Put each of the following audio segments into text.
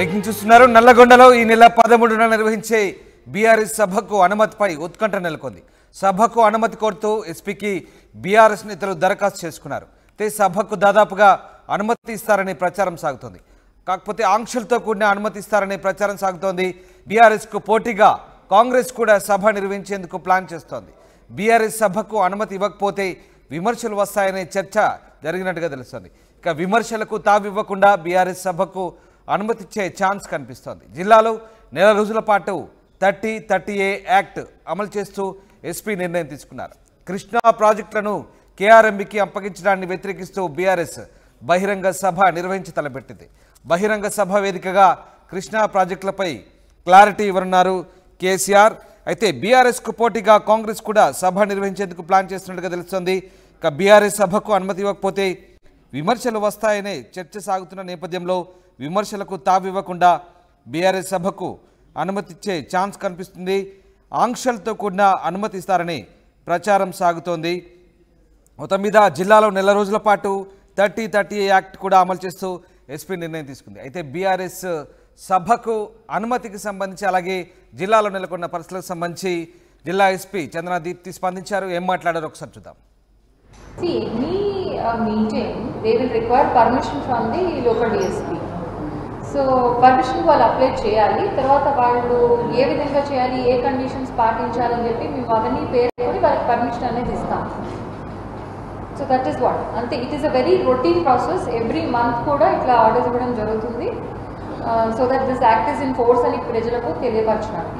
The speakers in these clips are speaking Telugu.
బ్రేకింగ్ చూస్తున్నారు నల్లగొండలో ఈ నెల పదమూడున నిర్వహించే బీఆర్ఎస్ సభకు అనుమతిపై ఉత్కంఠ నెలకొంది సభకు అనుమతి కోరుతూ ఎస్పీకి బీఆర్ఎస్ నేతలు దరఖాస్తు చేసుకున్నారు అయితే సభకు దాదాపుగా అనుమతి ఇస్తారని ప్రచారం సాగుతోంది కాకపోతే ఆంక్షలతో కూడిన అనుమతి ఇస్తారనే ప్రచారం సాగుతోంది బీఆర్ఎస్కు పోటీగా కాంగ్రెస్ కూడా సభ నిర్వహించేందుకు ప్లాన్ చేస్తోంది బీఆర్ఎస్ సభకు అనుమతి ఇవ్వకపోతే విమర్శలు వస్తాయనే చర్చ జరిగినట్టుగా తెలుస్తోంది ఇక విమర్శలకు తావివ్వకుండా బీఆర్ఎస్ సభకు అనుమతిచ్చే ఛాన్స్ కనిపిస్తోంది జిల్లాలో నెల రోజుల పాటు థర్టీ థర్టీ ఏ యాక్ట్ అమలు చేస్తూ ఎస్పీ నిర్ణయం తీసుకున్నారు కృష్ణా ప్రాజెక్టులను కేఆర్ఎంబికి అప్పగించడాన్ని వ్యతిరేకిస్తూ బీఆర్ఎస్ బహిరంగ సభ నిర్వహించి తలపెట్టింది బహిరంగ సభ వేదికగా కృష్ణా ప్రాజెక్టులపై క్లారిటీ ఇవ్వనున్నారు కేసీఆర్ అయితే బీఆర్ఎస్కు పోటీగా కాంగ్రెస్ కూడా సభ నిర్వహించేందుకు ప్లాన్ చేస్తున్నట్టుగా తెలుస్తోంది ఇక బీఆర్ఎస్ సభకు అనుమతి ఇవ్వకపోతే విమర్శలు వస్తాయనే చర్చ సాగుతున్న నేపథ్యంలో విమర్శలకు తావివ్వకుండా బీఆర్ఎస్ సభకు అనుమతిచ్చే ఛాన్స్ కనిపిస్తుంది ఆంక్షలతో కూడిన అనుమతి ఇస్తారని ప్రచారం సాగుతోంది మొత్తం మీద జిల్లాలో నెల రోజుల పాటు థర్టీ థర్టీ యాక్ట్ కూడా అమలు చేస్తూ ఎస్పీ నిర్ణయం తీసుకుంది అయితే బీఆర్ఎస్ సభకు అనుమతికి సంబంధించి అలాగే జిల్లాలో నెలకొన్న పరిస్థితులకు సంబంధించి జిల్లా ఎస్పీ చంద్ర దీప్తి స్పందించారు ఏం మాట్లాడారో ఒకసారి చూద్దాం See, any uh, meeting, they will require permission from the local DSP. So permission వాళ్ళు అప్లై చేయాలి తర్వాత వాళ్ళు ఏ విధంగా చేయాలి ఏ కండిషన్స్ పాటించాలని చెప్పి మేము అవన్నీ పేర్కొని వాళ్ళకి పర్మిషన్ అనేది ఇస్తాం సో దట్ ఈస్ వాట్ అంతే it is a very routine process every month కూడా ఇట్లా ఆర్డర్స్ ఇవ్వడం జరుగుతుంది so that this act is in force అని ప్రజలకు తెలియపరచడానికి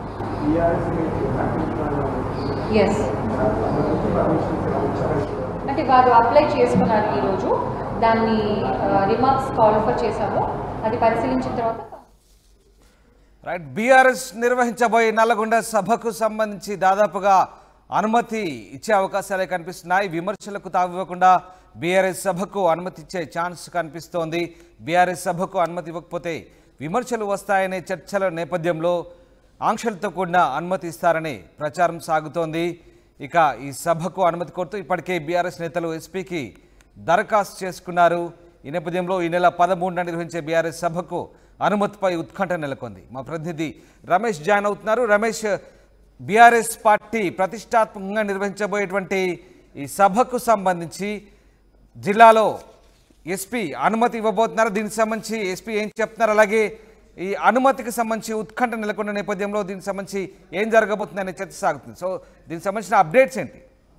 ఎస్ అంటే వారు అప్లై చేసుకున్నారు ఈరోజు దాన్ని రిమార్క్స్ కాల్ఫర్ చేశాము అది పరిశీలించిన తర్వాత రైట్ బీఆర్ఎస్ నిర్వహించబోయే నల్లగొండ సభకు సంబంధించి దాదాపుగా అనుమతి ఇచ్చే అవకాశాలే కనిపిస్తున్నాయి విమర్శలకు తావివ్వకుండా బీఆర్ఎస్ సభకు అనుమతి ఇచ్చే ఛాన్స్ కనిపిస్తోంది బీఆర్ఎస్ సభకు అనుమతి ఇవ్వకపోతే విమర్శలు వస్తాయనే చర్చల నేపథ్యంలో ఆంక్షలతో కూడిన అనుమతి ఇస్తారని ప్రచారం సాగుతోంది ఇక ఈ సభకు అనుమతి కోరుతూ ఇప్పటికే బీఆర్ఎస్ నేతలు ఎస్పీకి దరఖాస్తు చేసుకున్నారు ఈ నేపథ్యంలో ఈ నెల పదమూడున నిర్వహించే బీఆర్ఎస్ సభకు అనుమతిపై ఉత్కంఠ నెలకొంది మా ప్రతినిధి రమేష్ జాయిన్ అవుతున్నారు రమేష్ బీఆర్ఎస్ పార్టీ ప్రతిష్టాత్మకంగా నిర్వహించబోయేటువంటి ఈ సభకు సంబంధించి జిల్లాలో ఎస్పీ అనుమతి ఇవ్వబోతున్నారు దీనికి సంబంధించి ఎస్పీ ఏం చెప్తున్నారు అలాగే ఈ అనుమతికి సంబంధించి ఉత్కంఠ నెలకొన్న నేపథ్యంలో దీనికి సంబంధించి ఏం జరగబోతుంది అనే చర్చ సాగుతుంది సో దీనికి సంబంధించిన అప్డేట్స్ ఏంటి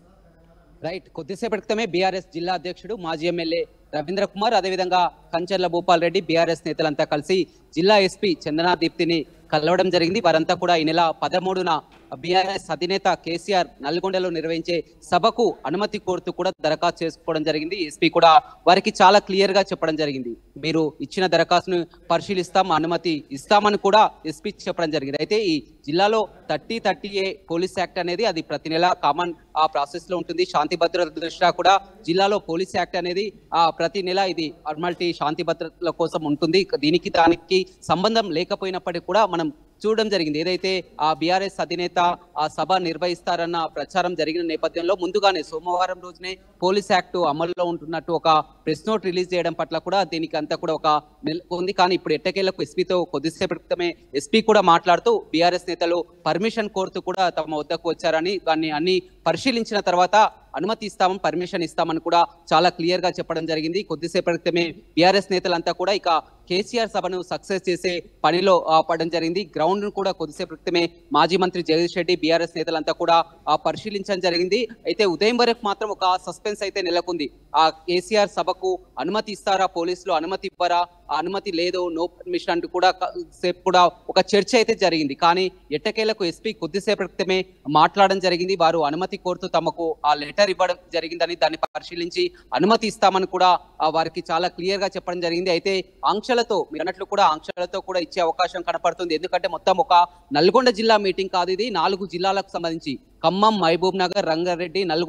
రైట్ కొద్దిసేపటి క్రితమే బీఆర్ఎస్ జిల్లా అధ్యక్షుడు మాజీ ఎమ్మెల్యే రవీంద్ర కుమార్ అదేవిధంగా కంచర్ల భూపాల్ రెడ్డి బీఆర్ఎస్ నేతలంతా కలిసి జిల్లా ఎస్పీ చందనా దీప్తిని కలవడం జరిగింది వారంతా కూడా ఈ నెల పదమూడున బీఆర్ఎస్ అధినేత కేసీఆర్ నల్గొండలో నిర్వహించే సభకు అనుమతి కోరుతూ కూడా దరఖాస్తు చేసుకోవడం జరిగింది ఎస్పీ కూడా వారికి చాలా క్లియర్ గా చెప్పడం జరిగింది మీరు ఇచ్చిన దరఖాస్తును పరిశీలిస్తాం అనుమతి ఇస్తామని కూడా ఎస్పీ చెప్పడం జరిగింది అయితే ఈ జిల్లాలో thirty thirty A police act అనేది అది ప్రతి నెల కామన్ ఆ ప్రాసెస్ లో ఉంటుంది శాంతి భద్రత దృష్ట్యా కూడా జిల్లాలో పోలీస్ యాక్ట్ అనేది ఆ ప్రతి నెల ఇది నార్మాలిటీ శాంతి భద్రతల కోసం ఉంటుంది దీనికి దానికి సంబంధం లేకపోయినప్పటికీ కూడా మనం చూడడం జరిగింది ఏదైతే ఆ బీఆర్ఎస్ అధినేత ఆ సభ నిర్వహిస్తారన్న ప్రచారం జరిగిన నేపథ్యంలో ముందుగానే సోమవారం రోజునే పోలీస్ యాక్ట్ అమల్లో ఉంటున్నట్టు ఒక ప్రెస్ నోట్ రిలీజ్ చేయడం పట్ల కూడా దీనికి అంతా కూడా ఒక ఉంది కానీ ఇప్పుడు ఎట్టకేలకు ఎస్పీతో కొద్దిసేపటి క్రితమే ఎస్పీ కూడా మాట్లాడుతూ బీఆర్ఎస్ నేతలు పర్మిషన్ కోరుతూ కూడా తమ వద్దకు వచ్చారని దాన్ని అన్ని పరిశీలించిన తర్వాత అనుమతి ఇస్తామని పర్మిషన్ ఇస్తామని కూడా చాలా క్లియర్ గా చెప్పడం జరిగింది కొద్దిసేపటి క్రితమే బీఆర్ఎస్ నేతలంతా కూడా ఇక కేసీఆర్ సభను సక్సెస్ చేసే పనిలో ఆ, పడడం జరిగింది గ్రౌండ్ ను కూడా కొద్దిసేపు క్రితమే మాజీ మంత్రి జగదీష్ రెడ్డి బీఆర్ఎస్ నేతలంతా కూడా ఆ, పరిశీలించడం జరిగింది అయితే ఉదయం వరకు మాత్రం ఒక సస్పెన్స్ అయితే నెలకొంది ఆ కేసీఆర్ సభకు అనుమతి ఇస్తారా పోలీసులు అనుమతి ఇవ్వరా ఆ అనుమతి లేదు నో పర్మిషన్ అంటూ కూడా క- సేపు కూడా ఒక చర్చ అయితే జరిగింది కానీ ఎట్టకేలకు ఎస్పీ కొద్దిసేపటి క్రితమే మాట్లాడడం జరిగింది వారు అనుమతి కోరుతూ తమకు ఆ లెటర్ ఇవ్వడం జరిగిందని దాన్ని పరిశీలించి అనుమతి ఇస్తామని కూడా ఆ, వారికి చాలా క్లియర్ గా చెప్పడం జరిగింది అయితే ఆంక్షలతో మీరు అన్నట్లు కూడా ఆంక్షలతో కూడా ఇచ్చే అవకాశం కనపడుతుంది ఎందుకంటే మొత్తం ఒక నల్గొండ జిల్లా మీటింగ్ కాదు ఇది నాలుగు జిల్లాలకు సంబంధించి ఖమ్మం మహబూబ్ నగర్ రంగారెడ్డి నల్గొండ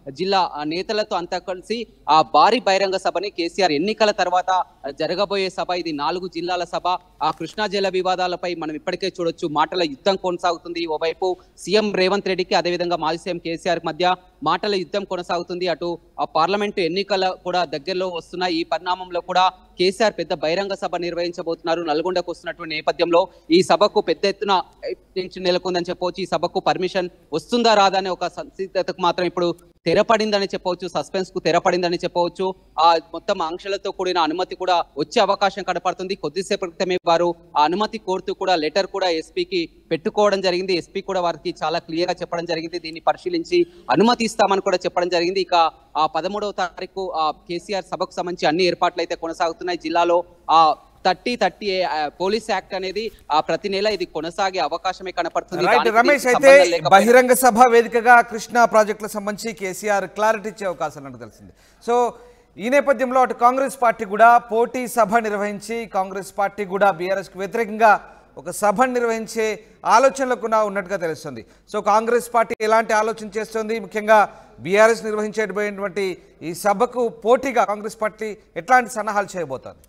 జిల్లా ఆ, నేతలతో అంతా కలిసి ఆ భారీ బహిరంగ సభని కేసీఆర్ ఎన్నికల తర్వాత జరగబోయే సభ ఇది నాలుగు జిల్లాల సభ ఆ కృష్ణా జల వివాదాలపై మనం ఇప్పటికే చూడొచ్చు మాటల యుద్ధం కొనసాగుతుంది ఓవైపు సీఎం రేవంత్ రెడ్డికి అదేవిధంగా మాజీ సీఎం కేసీఆర్ మధ్య మాటల యుద్ధం కొనసాగుతుంది అటు ఆ పార్లమెంటు ఎన్నికల కూడా దగ్గరలో వస్తున్న ఈ పరిణామంలో కూడా కేసీఆర్ పెద్ద బహిరంగ సభ నిర్వహించబోతున్నారు నల్గొండకు వస్తున్నటువంటి నేపథ్యంలో ఈ సభకు పెద్ద ఎత్తున టెన్షన్ నెలకొందని చెప్పవచ్చు ఈ సభకు పర్మిషన్ వస్తుందా రాదా అనే ఒక సందిగ్ధతకు మాత్రం ఇప్పుడు తెరపడిందని చెప్పవచ్చు సస్పెన్స్ కు తెరపడిందని చెప్పవచ్చు ఆ మొత్తం ఆంక్షలతో కూడిన అనుమతి కూడా వచ్చే అవకాశం కనపడుతుంది కొద్దిసేపటి క్రితమే వారు ఆ అనుమతి కోరుతూ కూడా లెటర్ కూడా ఎస్పీకి పెట్టుకోవడం జరిగింది ఎస్పీ కూడా వారికి చాలా క్లియర్ గా చెప్పడం జరిగింది దీన్ని పరిశీలించి అనుమతి ఇస్తామని కూడా చెప్పడం జరిగింది ఇక ఆ పదమూడవ తారీఖు ఆ కేసీఆర్ సభకు సంబంధించి అన్ని ఏర్పాట్లు అయితే కొనసాగుతున్నాయి జిల్లాలో ఆ థర్టీ థర్టీ పోలీస్ యాక్ట్ అనేది ఆ ప్రతి నెల ఇది కొనసాగే అవకాశమే కనపడుతుంది రైట్ దానికి రమేష్ దీనికి అయితే సంబంధం లేకపోయినా- బహిరంగ సభ వేదికగా కృష్ణా ప్రాజెక్టులకు సంబంధించి కేసీఆర్ క్లారిటీ ఇచ్చే అవకాశం ఉన్నట్టు తెలిసింది సో ఈ నేపథ్యంలో అటు కాంగ్రెస్ పార్టీ కూడా పోటీ సభ నిర్వహించి కాంగ్రెస్ పార్టీ కూడా బీఆర్ఎస్కి వ్యతిరేకంగా ఒక సభ నిర్వహించే ఆలోచనలు కూడా ఉన్నట్టుగా తెలుస్తుంది సో కాంగ్రెస్ పార్టీ ఎలాంటి ఆలోచన చేస్తుంది ముఖ్యంగా బీఆర్ఎస్ నిర్వహించేటువంటి ఈ సభకు పోటీగా కాంగ్రెస్ పార్టీ ఎట్లాంటి సన్నాహాలు చేయబోతోంది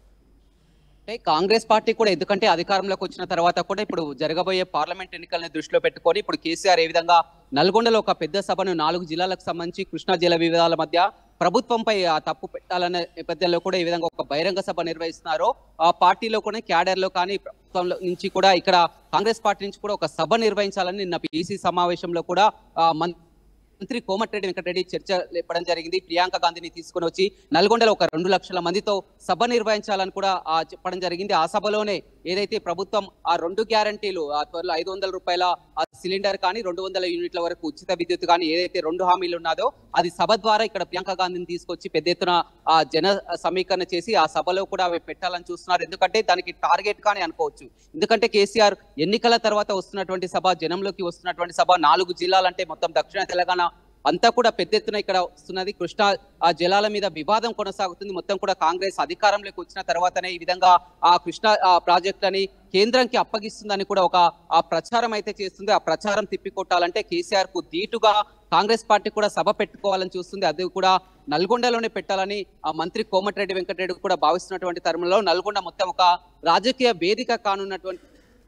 అంటే కాంగ్రెస్ పార్టీ కూడా ఎందుకంటే అధికారంలోకి వచ్చిన తర్వాత కూడా ఇప్పుడు జరగబోయే పార్లమెంట్ ఎన్నికల్ని దృష్టిలో పెట్టుకొని ఇప్పుడు కేసీఆర్ ఏ విధంగా నల్గొండలో ఒక పెద్ద సభను నాలుగు జిల్లాలకు సంబంధించి కృష్ణా జిల్లా వివాదాల మధ్య ప్రభుత్వంపై ఆ తప్పు పెట్టాలనే నేపథ్యంలో కూడా ఈ విధంగా ఒక బహిరంగ సభ నిర్వహిస్తున్నారో ఆ పార్టీలో కూడా క్యాడర్ లో కానీ ప్రభుత్వంలో నుంచి కూడా ఇక్కడ కాంగ్రెస్ పార్టీ నుంచి కూడా ఒక సభ నిర్వహించాలని నిన్న పీసీ సమావేశంలో కూడా ఆ, మం- మంత్రి కోమటిరెడ్డి వెంకటరెడ్డి చర్చ లేపడం జరిగింది ప్రియాంక గాంధీని తీసుకొని వచ్చి నల్గొండలో ఒక రెండు లక్షల మందితో సభ నిర్వహించాలని కూడా ఆ చెప్పడం జరిగింది ఆ సభలోనే ఏదైతే ప్రభుత్వం ఆ రెండు గ్యారంటీలు ఆ త్వరలో ఐదు వందల రూపాయల ఆ సిలిండర్ కానీ రెండు వందల యూనిట్ల వరకు ఉచిత విద్యుత్ కానీ ఏదైతే రెండు హామీలు ఉన్నదో అది సభ ద్వారా ఇక్కడ ప్రియాంక గాంధీని తీసుకొచ్చి పెద్ద ఎత్తున ఆ జన సమీకరణ చేసి ఆ సభలో కూడా అవి పెట్టాలని చూస్తున్నారు ఎందుకంటే దానికి టార్గెట్ కానీ అనుకోవచ్చు ఎందుకంటే కేసీఆర్ ఎన్నికల తర్వాత వస్తున్నటువంటి సభ జనంలోకి వస్తున్నటువంటి సభ నాలుగు జిల్లాలంటే మొత్తం దక్షిణ తెలంగాణ అంతా కూడా పెద్ద ఎత్తున ఇక్కడ వస్తున్నది కృష్ణా ఆ జలాల మీద వివాదం కొనసాగుతుంది మొత్తం కూడా కాంగ్రెస్ అధికారంలోకి వచ్చిన తర్వాతనే ఈ విధంగా ఆ కృష్ణా ఆ ప్రాజెక్టులని కేంద్రానికి అప్పగిస్తుందని కూడా ఒక ఆ ప్రచారం అయితే చేస్తుంది ఆ ప్రచారం తిప్పికొట్టాలంటే కేసీఆర్ కు ధీటుగా కాంగ్రెస్ పార్టీ కూడా సభ పెట్టుకోవాలని చూస్తుంది అది కూడా నల్గొండలోనే పెట్టాలని ఆ మంత్రి కోమటిరెడ్డి వెంకటరెడ్డి కూడా భావిస్తున్నటువంటి తరుణంలో నల్గొండ మొత్తం ఒక రాజకీయ వేదిక కానున్నటువంటి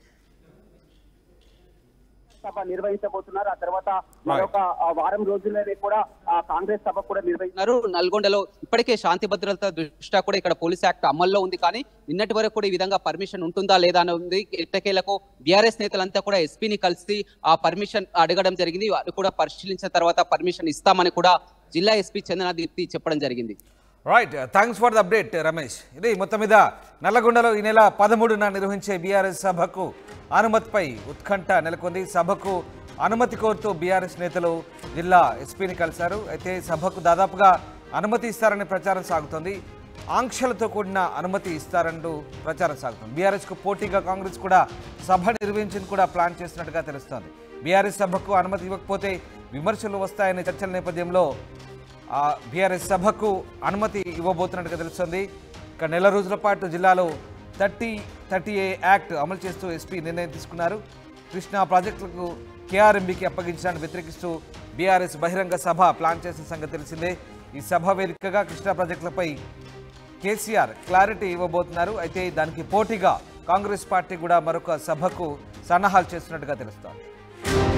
సభ నిర్వహించబోతున్నారు ఆ తర్వాత మరొక ఆ, వారం రోజుల్లోనే కూడా ఆ కాంగ్రెస్ సభ కూడా నిర్వహించారు ఉన్నారు నల్గొండలో ఇప్పటికే శాంతి భద్రత దృష్ట్యా కూడా ఇక్కడ పోలీస్ యాక్ట్ అమల్లో ఉంది కానీ నిన్నటి వరకు కూడా ఈ విధంగా పర్మిషన్ ఉంటుందా లేదా అని ఉంది ఎట్టకేలకు బీఆర్ఎస్ నేతలంతా కూడా ఎస్పీని కలిసి ఆ పర్మిషన్ అడగడం జరిగింది వారు కూడా పరిశీలించిన తర్వాత పర్మిషన్ ఇస్తామని కూడా జిల్లా ఎస్పీ చందన దీప్తి చెప్పడం జరిగింది right thanks for the update Ramesh ఇది మొత్తం మీద నల్లగొండలో ఈ నెల పదమూడున నిర్వహించే బీఆర్ఎస్ సభకు అనుమతిపై ఉత్కంఠ నెలకొంది సభకు అనుమతి కోరుతూ బీఆర్ఎస్ నేతలు జిల్లా ఎస్పీని కలిశారు అయితే సభకు దాదాపుగా అనుమతి ఇస్తారనే ప్రచారం సాగుతోంది ఆంక్షలతో కూడిన అనుమతి ఇస్తారంటూ ప్రచారం సాగుతుంది బీఆర్ఎస్కు పోటీగా కాంగ్రెస్ కూడా సభ నిర్వహించింది కూడా ప్లాన్ చేస్తున్నట్టుగా తెలుస్తోంది బీఆర్ఎస్ సభకు అనుమతి ఇవ్వకపోతే విమర్శలు వస్తాయనే చర్చల నేపథ్యంలో ఆ బీఆర్ఎస్ సభకు అనుమతి ఇవ్వబోతున్నట్టుగా తెలుస్తుంది ఇక నెల రోజుల పాటు జిల్లాలో థర్టీ థర్టీ ఏ యాక్ట్ అమలు చేస్తూ ఎస్పీ నిర్ణయం తీసుకున్నారు కృష్ణా ప్రాజెక్టులకు కేఆర్ఎంబీకి అప్పగించడాన్ని వ్యతిరేకిస్తూ బీఆర్ఎస్ బహిరంగ సభ ప్లాన్ చేసిన సంగతి తెలిసిందే ఈ సభ వేదికగా కృష్ణా ప్రాజెక్టులపై కేసీఆర్ క్లారిటీ ఇవ్వబోతున్నారు అయితే దానికి పోటీగా కాంగ్రెస్ పార్టీ కూడా మరొక సభకు సన్నాహాలు చేస్తున్నట్టుగా తెలుస్తోంది